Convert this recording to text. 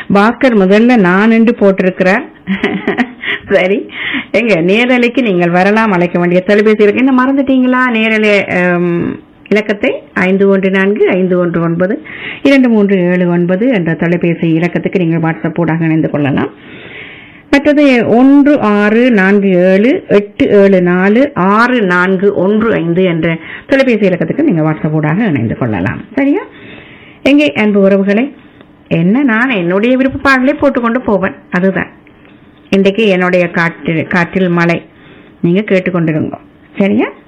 பாஸ்கர் முதல்ல நான் என்று போட்டிருக்கிறார் சரி எங்க நேரலைக்கு நீங்கள் வரலாம் அழைக்க வேண்டிய தொலைபேசி இருக்கு என்ன மறந்துட்டீங்களா நேரலை ஆம், இலக்கத்தை ஐந்து ஒன்று நான்கு ஐந்து ஒன்று ஒன்பது இரண்டு மூன்று ஏழு ஒன்பது என்ற தொலைபேசி இலக்கத்துக்கு நீங்கள் வாட்ஸ்அப் ஊடாக இணைந்து கொள்ளலாம் மற்றது ஒன்று ஆறு நான்கு ஏழு எட்டு ஏழு நாலு ஆறு நான்கு ஒன்று ஐந்து என்ற தொலைபேசி இலக்கத்துக்கு நீங்கள் வாட்ஸ்அப் ஊடாக இணைந்து கொள்ளலாம் சரியா எங்கே அன்பு உறவுகளை என்ன நான் என்னுடைய விருப்ப பாடலை போட்டுக்கொண்டு போவேன் அதுதான் இன்றைக்கு என்னுடைய காற்று காற்றில் மழை நீங்க கேட்டுக்கொண்டிருங்க சரியா